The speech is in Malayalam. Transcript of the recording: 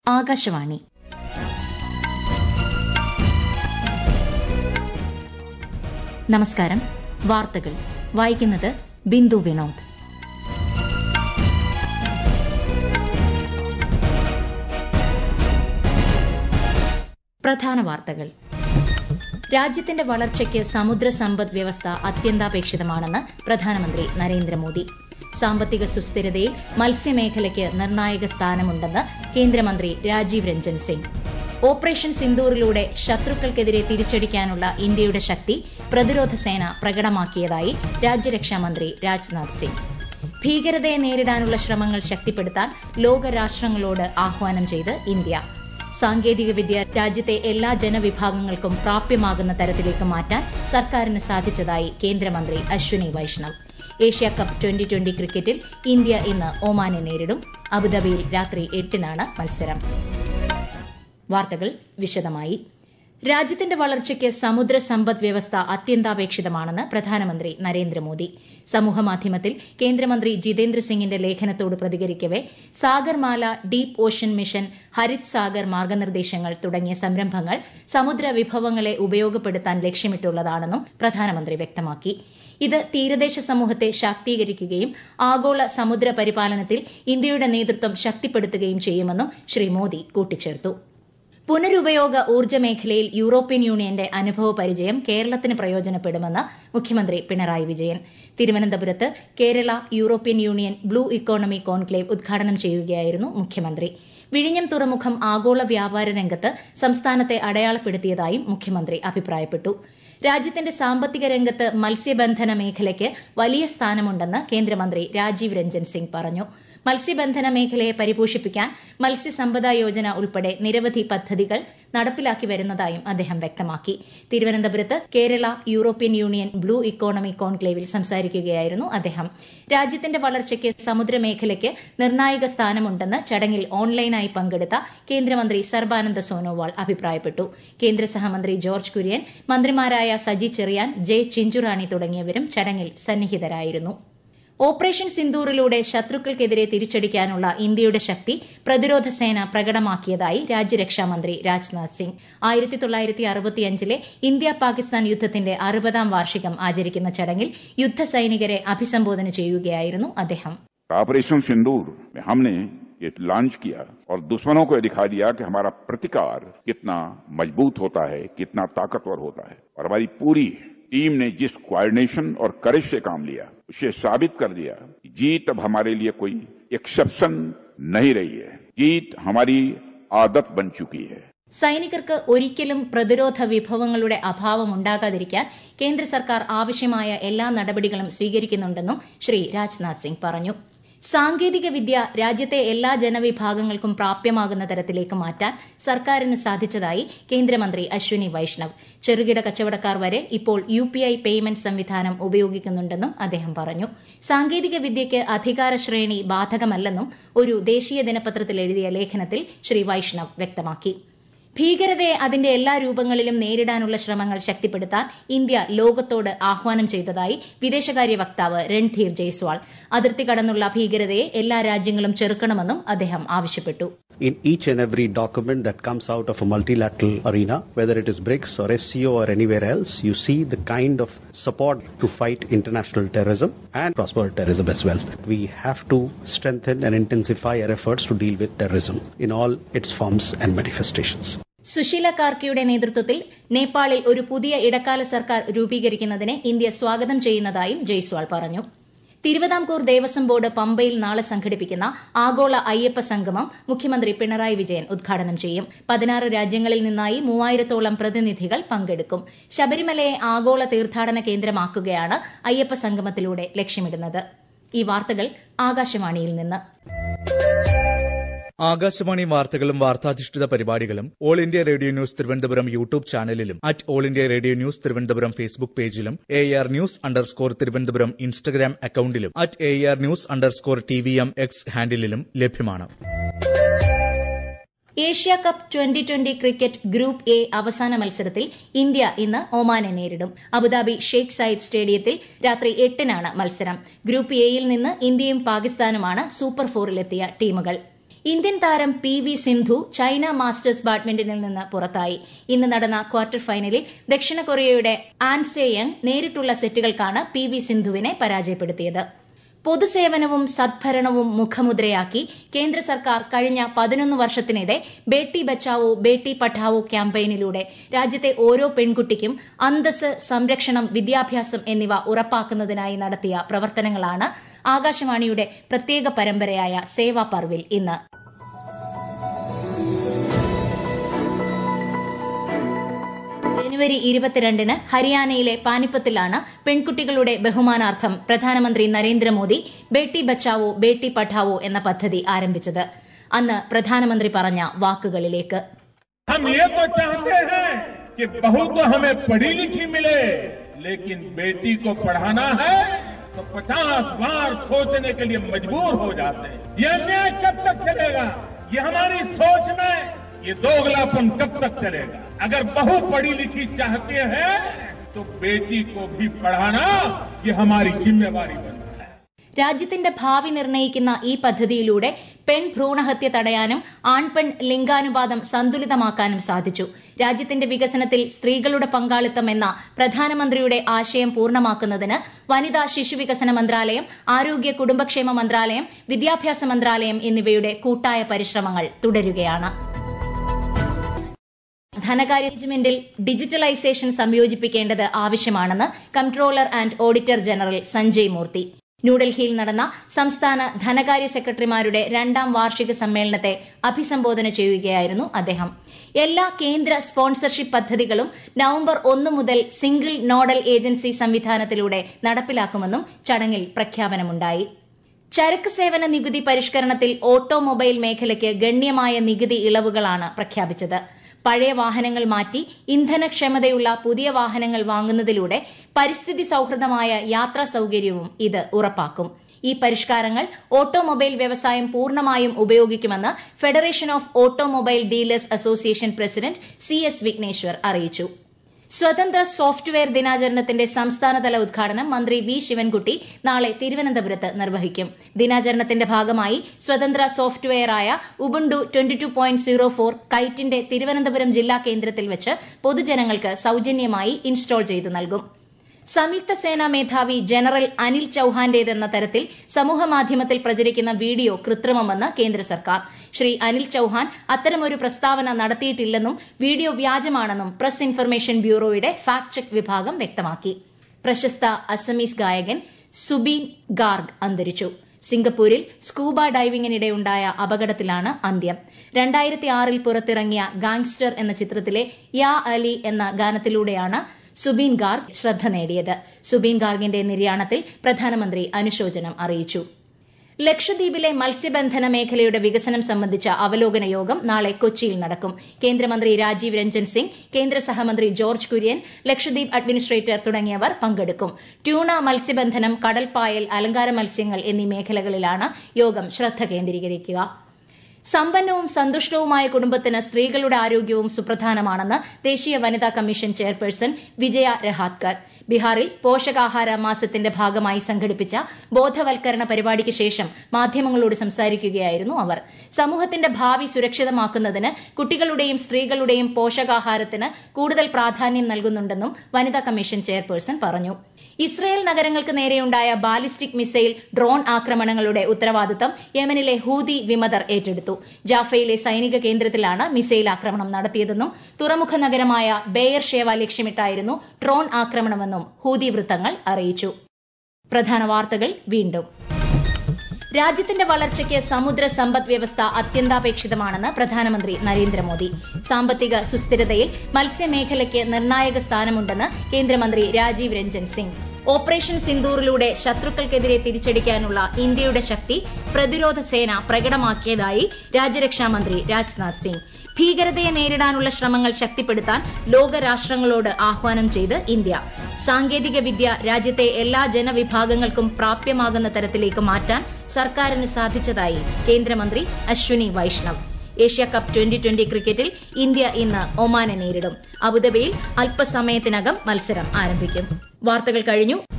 ആകാശവാണി നമസ്കാരം വാർത്തകൾ വായിക്കുന്നത് ബിന്ദു വിനോദ് പ്രധാന വാർത്തകൾ രാജ്യത്തിന്റെ വളർച്ചയ്ക്ക് സമുദ്ര സമ്പദ് വ്യവസ്ഥ അത്യന്താപേക്ഷിതമാണെന്ന് പ്രധാനമന്ത്രി നരേന്ദ്രമോദി സാമ്പത്തിക സുസ്ഥിരതയിൽ മത്സ്യമേഖലയ്ക്ക് നിർണായക സ്ഥാനമുണ്ടെന്ന് കേന്ദ്രമന്ത്രി രാജീവ് രഞ്ജൻ സിംഗ് ഓപ്പറേഷൻ സിന്ദൂറിലൂടെ ശത്രുക്കൾക്കെതിരെ തിരിച്ചടിക്കാനുള്ള ഇന്ത്യയുടെ ശക്തി പ്രതിരോധ സേന പ്രകടമാക്കിയതായി രാജ്യരക്ഷാമന്ത്രി രാജ്നാഥ് സിംഗ് ഭീകരതയെ നേരിടാനുള്ള ശ്രമങ്ങൾ ശക്തിപ്പെടുത്താൻ ലോകരാഷ്ട്രങ്ങളോട് ആഹ്വാനം ചെയ്ത് ഇന്ത്യ സാങ്കേതികവിദ്യ രാജ്യത്തെ എല്ലാ ജനവിഭാഗങ്ങൾക്കും പ്രാപ്യമാകുന്ന തരത്തിലേക്ക് മാറ്റാൻ സർക്കാരിന് സാധിച്ചതായി കേന്ദ്രമന്ത്രി Ashwini Vaishnaw Asia cup twenty twenty ക്രിക്കറ്റിൽ ഇന്ത്യ ഇന്ന് ഒമാനെ നേരിടും അബുദാബിയിൽ രാത്രി എട്ടിനാണ് മത്സരം വാർത്തകൾ വിശദമായി രാജ്യത്തിന്റെ വളർച്ചയ്ക്ക് സമുദ്ര സമ്പദ് വ്യവസ്ഥ അത്യന്താപേക്ഷിതമാണെന്ന് പ്രധാനമന്ത്രി നരേന്ദ്രമോദി സമൂഹമാധ്യമത്തിൽ കേന്ദ്രമന്ത്രി ജിതേന്ദ്ര സിംഗിന്റെ ലേഖനത്തോട് പ്രതികരിക്കവെ Sagarmala deep ocean mission Harit Sagar മാർഗനിർദ്ദേശങ്ങൾ തുടങ്ങിയ സംരംഭങ്ങൾ സമുദ്ര വിഭവങ്ങളെ ഉപയോഗപ്പെടുത്താൻ ലക്ഷ്യമിട്ടുള്ളതാണെന്നും പ്രധാനമന്ത്രി വ്യക്തമാക്കി ഇത് തീരദേശ സമൂഹത്തെ ശാക്തീകരിക്കുകയും ആഗോള സമുദ്ര പരിപാലനത്തിൽ ഇന്ത്യയുടെ നേതൃത്വം ശക്തിപ്പെടുത്തുകയും ചെയ്യുമെന്നും ശ്രീ മോദി കൂട്ടിച്ചേർത്തു പുനരുപയോഗ ഊർജ്ജ മേഖലയിൽ യൂറോപ്യൻ യൂണിയന്റെ അനുഭവ പരിചയം കേരളത്തിന് പ്രയോജനപ്പെടുമെന്ന് മുഖ്യമന്ത്രി പിണറായി വിജയൻ തിരുവനന്തപുരത്ത് Kerala European union blue economy conclave ഉദ്ഘാടനം ചെയ്യുകയായിരുന്നു മുഖ്യമന്ത്രി വിഴിഞ്ഞം തുറമുഖം ആഗോള വ്യാപാര രംഗത്ത് സംസ്ഥാനത്തെ അടയാളപ്പെടുത്തിയതായും മുഖ്യമന്ത്രി അഭിപ്രായപ്പെട്ടു രാജ്യത്തിന്റെ സാമ്പത്തിക രംഗത്ത് മത്സ്യബന്ധന മേഖലയ്ക്ക് വലിയ സ്ഥാനമുണ്ടെന്ന് കേന്ദ്രമന്ത്രി രാജീവ് രഞ്ജൻ സിംഗ് പറഞ്ഞു മത്സ്യബന്ധന മേഖലയെ പരിപോഷിപ്പിക്കാൻ മത്സ്യസമ്പദ യോജന ഉൾപ്പെടെ നിരവധി പദ്ധതികൾ നടപ്പിലാക്കി വരുന്നതായും അദ്ദേഹം വ്യക്തമാക്കി തിരുവനന്തപുരത്ത് Kerala European union blue economy കോൺക്ലേവിൽ സംസാരിക്കുകയായിരുന്നു അദ്ദേഹം രാജ്യത്തിന്റെ വളർച്ചയ്ക്ക് സമുദ്രമേഖലയ്ക്ക് നിർണായക സ്ഥാനമുണ്ടെന്ന് ചടങ്ങിൽ ഓൺലൈനായി പങ്കെടുത്ത കേന്ദ്രമന്ത്രി സർബാനന്ദ സോനോവാൾ അഭിപ്രായപ്പെട്ടു കേന്ദ്ര സഹമന്ത്രി ജോർജ് കുര്യൻ മന്ത്രിമാരായ സജി ചെറിയാൻ ജെ ചിഞ്ചുറാണി തുടങ്ങിയവരും ചടങ്ങിൽ സന്നിഹിതരായിരുന്നു ഓപ്പറേഷൻ സിന്ദൂറിലൂടെ ശത്രുക്കൾക്കെതിരെ തിരിച്ചടിക്കാനുള്ള ഇന്ത്യയുടെ ശക്തി പ്രതിരോധ സേന പ്രകടമാക്കിയതായി രാജ്യരക്ഷാമന്ത്രി രാജ്നാഥ് സിംഗ് ആയിരത്തി തൊള്ളായിരത്തി അറുപത്തിയഞ്ചിലെ ഇന്ത്യ പാകിസ്ഥാൻ യുദ്ധത്തിന്റെ അറുപതാം വാർഷികം ആചരിക്കുന്ന ചടങ്ങിൽ യുദ്ധസൈനികരെ അഭിസംബോധന ചെയ്യുകയായിരുന്നു അദ്ദേഹം ऑपरेशन सिंदूर में हमने ये लॉन्च किया और दुश्मनों को दिखा दिया कि हमारा प्रतिकार कितना मजबूत होता है कितना ताकतवर होता है और हमारी पूरी टीम ने जिस कोऑर्डिनेशन और करेज से काम लिया उसे साबित कर दिया कि जीत अब हमारे लिए कोई एक्सेप्शन नहीं रही है जीत हमारी आदत बन चुकी है സൈനികർക്ക് ഒരിക്കലും പ്രതിരോധ വിഭവങ്ങളുടെ അഭാവം ഉണ്ടാകാതിരിക്കാൻ കേന്ദ്ര സർക്കാർ ആവശ്യമായ എല്ലാ നടപടികളും സ്വീകരിക്കുന്നുണ്ടെന്നും ശ്രീ രാജ്നാഥ് സിംഗ് പറഞ്ഞു സാങ്കേതിക വിദ്യ രാജ്യത്തെ എല്ലാ ജനവിഭാഗങ്ങൾക്കും പ്രാപ്യമാകുന്ന തരത്തിലേക്ക് മാറ്റാൻ സർക്കാരിന് സാധിച്ചതായി കേന്ദ്രമന്ത്രി അശ്വിനി വൈഷ്ണവ് ചെറുകിട കച്ചവടക്കാർ വരെ ഇപ്പോൾ യു പി ഐ പേയ്മെന്റ് സംവിധാനം ഉപയോഗിക്കുന്നുണ്ടെന്നും അദ്ദേഹം പറഞ്ഞു സാങ്കേതിക വിദ്യയ്ക്ക് അധികാര ശ്രേണി ബാധകമല്ലെന്നും ഒരു ദേശീയ ദിനപത്രത്തിൽ എഴുതിയ ലേഖനത്തിൽ ശ്രീ വൈഷ്ണവ് വ്യക്തമാക്കി ഭീകരതയെ അതിന്റെ എല്ലാ രൂപങ്ങളിലും നേരിടാനുള്ള ശ്രമങ്ങൾ ശക്തിപ്പെടുത്താൻ ഇന്ത്യ ലോകത്തോട് ആഹ്വാനം ചെയ്തതായി വിദേശകാര്യ വക്താവ് രൺധീർ ജയ്സ്വാൾ അതിർത്തി കടന്നുള്ള ഭീകരതയെ എല്ലാ രാജ്യങ്ങളും ചെറുക്കണമെന്നും അദ്ദേഹം ആവശ്യപ്പെട്ടു in each and every document that comes out of a multilateral arena, whether it is BRICS or SCO or anywhere else, you see the kind of support to fight international terrorism and cross-border terrorism as well. We have to strengthen and intensify our efforts to deal with terrorism in all its forms and manifestations. Susheela കാർക്കിയുടെ നേതൃത്വത്തിൽ നേപ്പാളിൽ ഒരു പുതിയ ഇടക്കാല സർക്കാർ രൂപീകരിക്കുന്നതിനെ ഇന്ത്യ സ്വാഗതം ചെയ്യുന്നതായും ജയ്സ്വാൾ പറഞ്ഞു തിരുവിതാംകൂർ ദേവസ്വം ബോർഡ് പമ്പയിൽ നാളെ സംഘടിപ്പിക്കുന്ന ആഗോള അയ്യപ്പ സംഗമം മുഖ്യമന്ത്രി പിണറായി വിജയൻ ഉദ്ഘാടനം ചെയ്യും പതിനാറ് രാജ്യങ്ങളിൽ നിന്നായി മൂവായിരത്തോളം പ്രതിനിധികൾ പങ്കെടുക്കും ശബരിമലയെ ആഗോള തീർത്ഥാടന കേന്ദ്രമാക്കുകയാണ് അയ്യപ്പ സംഗമത്തിലൂടെ ലക്ഷ്യമിടുന്നത് ഈ വാർത്തകൾ ആകാശവാണിയിൽ നിന്ന് ആകാശവാണി വാർത്തകളും വാർത്താധിഷ്ഠിത പരിപാടികളും All India Radio News Thiruvananthapuram YouTube ചാനലിലും at All India Radio News Thiruvananthapuram Facebook പേജിലും A R news underscore Thiruvananthapuram Instagram അക്കൌണ്ടിലും at A R news underscore T V M X ഹാൻഡിലും ലഭ്യമാണ് Asia cup twenty twenty cricket group A അവസാന മത്സരത്തിൽ ഇന്ത്യ ഇന്ന് ഒമാനെ നേരിടും അബുദാബി ഷെയ്ഖ് സയ്യിദ് സ്റ്റേഡിയത്തിൽ രാത്രി എട്ടിനാണ് മത്സരം ഗ്രൂപ്പ് എയിൽ നിന്ന് ഇന്ത്യയും പാകിസ്ഥാനുമാണ് സൂപ്പർ ഫോറിലെത്തിയ ടീമുകൾ ഇന്ത്യൻ താരം P V Sindhu China Masters ബാഡ്മിന്റണിൽ നിന്ന് പുറത്തായി ഇന്ന് നടന്ന ക്വാർട്ടർ ഫൈനലിൽ ദക്ഷിണ കൊറിയയുടെ ആൻസേയങ് നേരിട്ടുള്ള സെറ്റുകൾക്കാണ് പി വി സിന്ധുവിനെ പരാജയപ്പെടുത്തിയത് പൊതുസേവനവും സദ്ഭരണവും മുഖമുദ്രയാക്കി കേന്ദ്ര സർക്കാർ കഴിഞ്ഞ പതിനൊന്ന് വർഷത്തിനിടെ ബേട്ടി ബച്ചാവോ ബേട്ടി പഠാവോ ക്യാമ്പയിനിലൂടെ രാജ്യത്തെ ഓരോ പെൺകുട്ടിക്കും അന്തസ് സംരക്ഷണം വിദ്യാഭ്യാസം എന്നിവ ഉറപ്പാക്കുന്നതിനായി നടത്തിയ പ്രവർത്തനങ്ങളാണ് ആകാശവാണിയുടെ പ്രത്യേക പരമ്പരയായ സേവാ പർവിൽ ഇന്ന് ജനുവരി ഇരുപത്തിരണ്ടിന് ഹരിയാനയിലെ പാനിപ്പത്തിലാണ് പെൺകുട്ടികളുടെ ബഹുമാനാർത്ഥം പ്രധാനമന്ത്രി നരേന്ദ്രമോദി ബേട്ടി ബച്ചാവോ ബേട്ടി പഠാവോ എന്ന പദ്ധതി ആരംഭിച്ചത് അന്ന് പ്രധാനമന്ത്രി പറഞ്ഞ വാക്കുകളിലേക്ക് हम ये तो चाहते हैं कि बहू तो हमें पढ़ी लिखी मिले लेकिन बेटी को पढ़ाना है तो पचास बार सोचने के लिए मजबूर हो जाते हैं ये अन्याय कब तक चलेगा ये हमारी सोच में ये दोगलापन कब तक चलेगा अगर बहू पढ़ी लिखी चाहती है तो बेटी को भी पढ़ाना ये हमारी जिम्मेवारी बनती है രാജ്യത്തിന്റെ ഭാവി നിർണ്ണയിക്കുന്ന ഈ പദ്ധതിയിലൂടെ പെൺ ഭ്രൂണഹത്യ തടയാനും ആൺപെൺ ലിംഗാനുപാതം സന്തുലിതമാക്കാനും സാധിച്ചു രാജ്യത്തിന്റെ വികസനത്തിൽ സ്ത്രീകളുടെ പങ്കാളിത്തം എന്ന പ്രധാനമന്ത്രിയുടെ ആശയം പൂർണ്ണമാക്കുന്നതിന് വനിതാ ശിശുവികസന മന്ത്രാലയം ആരോഗ്യ കുടുംബക്ഷേമ മന്ത്രാലയം വിദ്യാഭ്യാസ മന്ത്രാലയം എന്നിവയുടെ കൂട്ടായ പരിശ്രമങ്ങൾ തുടരുകയാണ് ധനകാര്യ മാനേജ്മെന്റിൽ ഡിജിറ്റലൈസേഷൻ സംയോജിപ്പിക്കേണ്ടത് ആവശ്യമാണെന്ന് comptroller and auditor general Sanjay Murthy ന്യൂഡൽഹിയിൽ നടന്ന സംസ്ഥാന ധനകാര്യ സെക്രട്ടറിമാരുടെ രണ്ടാം വാർഷിക സമ്മേളനത്തെ അഭിസംബോധന ചെയ്യുകയായിരുന്നു അദ്ദേഹം എല്ലാ കേന്ദ്ര സ്പോൺസർഷിപ്പ് പദ്ധതികളും നവംബർ ഒന്ന് മുതൽ സിംഗിൾ നോഡൽ ഏജൻസി സംവിധാനത്തിലൂടെ നടപ്പിലാക്കുമെന്നും ചടങ്ങിൽ പ്രഖ്യാപനമുണ്ടായി ചരക്ക് സേവന നികുതി പരിഷ്കരണത്തിൽ ഓട്ടോമൊബൈൽ മേഖലയ്ക്ക് ഗണ്യമായ നികുതി ഇളവുകളാണ് പ്രഖ്യാപിച്ചത് പഴയ വാഹനങ്ങൾ മാറ്റി ഇന്ധനക്ഷമതയുള്ള പുതിയ വാഹനങ്ങൾ വാങ്ങുന്നതിലൂടെ പരിസ്ഥിതി സൌഹൃദമായ യാത്രാ സൌകര്യവും ഇത് ഉറപ്പാക്കും ഈ പരിഷ്കാരങ്ങൾ ഓട്ടോമൊബൈൽ വ്യവസായം പൂർണ്ണമായും ഉപയോഗിക്കുമെന്ന് federation of automobile dealers association president C S Vighneshwar അറിയിച്ചു സ്വതന്ത്ര സോഫ്റ്റ്വെയർ ദിനാചരണത്തിന്റെ സംസ്ഥാനതല ഉദ്ഘാടനം മന്ത്രി വി ശിവൻകുട്ടി നാളെ തിരുവനന്തപുരത്ത് നിർവഹിക്കും ദിനാചരണത്തിന്റെ ഭാഗമായി സ്വതന്ത്ര സോഫ്റ്റ്വെയറായ Ubuntu twenty two point zero four കൈറ്റിന്റെ തിരുവനന്തപുരം ജില്ലാ കേന്ദ്രത്തിൽ വെച്ച് പൊതുജനങ്ങൾക്ക് സൌജന്യമായി ഇൻസ്റ്റാൾ ചെയ്തു നൽകും സംയുക്ത സേനാ മേധാവി ജനറൽ അനിൽ ചൌഹാന്റേതെന്ന തരത്തിൽ സമൂഹമാധ്യമത്തിൽ പ്രചരിക്കുന്ന വീഡിയോ കൃത്രിമമെന്ന് കേന്ദ്ര സർക്കാർ ശ്രീ അനിൽ ചൌഹാൻ അത്തരമൊരു പ്രസ്താവന നടത്തിയിട്ടില്ലെന്നും വീഡിയോ വ്യാജമാണെന്നും പ്രസ് ഇൻഫർമേഷൻ ബ്യൂറോയുടെ ഫാക്ട് ചെക്ക് വിഭാഗം വ്യക്തമാക്കി പ്രശസ്ത അസമീസ് ഗായകൻ സുബീൻ ഗാർഗ് അന്തരിച്ചു സിംഗപ്പൂരിൽ സ്കൂബ ഡൈവിംഗിനിടെയുണ്ടായ അപകടത്തിലാണ് അന്ത്യം രണ്ടായിരത്തി ആറിൽ പുറത്തിറങ്ങിയ ഗാങ്സ്റ്റർ എന്ന ചിത്രത്തിലെ യാ അലി എന്ന ഗാനത്തിലൂടെയാണ് സുബീൻ ഗാർഗ് ശ്രദ്ധ നേടിയത് സുബീൻ ഗാർഗിന്റെ നിര്യാണത്തിൽ പ്രധാനമന്ത്രി അനുശോചനം അറിയിച്ചു ലക്ഷദ്വീപിലെ മത്സ്യബന്ധന മേഖലയുടെ വികസനം സംബന്ധിച്ച അവലോകന യോഗം നാളെ കൊച്ചിയിൽ നടക്കും കേന്ദ്രമന്ത്രി രാജീവ് രഞ്ജൻ സിംഗ് കേന്ദ്ര സഹമന്ത്രി ജോർജ് കുര്യൻ ലക്ഷദ്വീപ് അഡ്മിനിസ്ട്രേറ്റർ തുടങ്ങിയവർ പങ്കെടുക്കും ട്യൂണ മത്സ്യബന്ധനം കടൽപ്പായൽ അലങ്കാര മത്സ്യങ്ങൾ എന്നീ മേഖലകളിലാണ് യോഗം ശ്രദ്ധ കേന്ദ്രീകരിക്കുക സമ്പന്നവും സന്തുഷ്ടവുമായ കുടുംബത്തിന് സ്ത്രീകളുടെ ആരോഗ്യവും സുപ്രധാനമാണെന്ന് ദേശീയ വനിതാ കമ്മീഷൻ ചെയർപേഴ്സൺ വിജയ രഹാത്കർ ബീഹാറിൽ പോഷകാഹാര മാസത്തിന്റെ ഭാഗമായി സംഘടിപ്പിച്ച ബോധവൽക്കരണ പരിപാടിക്ക് ശേഷം മാധ്യമങ്ങളോട് സംസാരിക്കുകയായിരുന്നു അവർ സമൂഹത്തിന്റെ ഭാവി സുരക്ഷിതമാക്കുന്നതിന് കുട്ടികളുടെയും സ്ത്രീകളുടെയും പോഷകാഹാരത്തിന് കൂടുതൽ പ്രാധാന്യം നൽകുന്നുണ്ടെന്നും വനിതാ കമ്മീഷൻ ചെയർപേഴ്സൺ പറഞ്ഞു ഇസ്രയേൽ നഗരങ്ങൾക്ക് നേരെയുണ്ടായ ബാലിസ്റ്റിക് മിസൈൽ ഡ്രോൺ ആക്രമണങ്ങളുടെ ഉത്തരവാദിത്തം യമനിലെ ഹൂതി വിമതർ ഏറ്റെടുത്തു ജാഫയിലെ സൈനിക കേന്ദ്രത്തിലാണ് മിസൈൽ ആക്രമണം നടത്തിയതെന്നും തുറമുഖ നഗരമായ ബെയർ ഷേവ ലക്ഷ്യമിട്ടായിരുന്നു ഡ്രോൺ ആക്രമണമെന്നും ഹൂതി വൃത്തങ്ങൾ അറിയിച്ചു പ്രധാന വാർത്തകൾ വീണ്ടും രാജ്യത്തിന്റെ വളർച്ചയ്ക്ക് സമുദ്ര സമ്പദ് വ്യവസ്ഥ അത്യന്താപേക്ഷിതമാണെന്ന് പ്രധാനമന്ത്രി നരേന്ദ്രമോദി സാമ്പത്തിക സുസ്ഥിരതയിൽ മത്സ്യമേഖലയ്ക്ക് നിർണായക സ്ഥാനമുണ്ടെന്ന് കേന്ദ്രമന്ത്രി രാജീവ് രഞ്ജൻ സിംഗ് ഓപ്പറേഷൻ സിന്ദൂറിലൂടെ ശത്രുക്കൾക്കെതിരെ തിരിച്ചടിക്കാനുള്ള ഇന്ത്യയുടെ ശക്തി പ്രതിരോധ സേന പ്രകടമാക്കിയതായി രാജ്യരക്ഷാമന്ത്രി രാജ്നാഥ് സിംഗ് ഭീകരതയെ നേരിടാനുള്ള ശ്രമങ്ങൾ ശക്തിപ്പെടുത്താൻ ലോകരാഷ്ട്രങ്ങളോട് ആഹ്വാനം ചെയ്ത് ഇന്ത്യ സാങ്കേതിക വിദ്യ രാജ്യത്തെ എല്ലാ ജനവിഭാഗങ്ങൾക്കും പ്രാപ്യമാകുന്ന തരത്തിലേക്ക് മാറ്റാൻ സർക്കാരിന് സാധിച്ചതായി കേന്ദ്രമന്ത്രി Ashwini Vaishnaw Asia cup twenty twenty ക്രിക്കറ്റിൽ ഇന്ത്യ ഇന്ന് ഒമാനെ നേരിടും അബുദാബിയിൽ അല്പസമയത്തിനകം മത്സരം ആരംഭിക്കും വാർത്തകൾ കഴിഞ്ഞു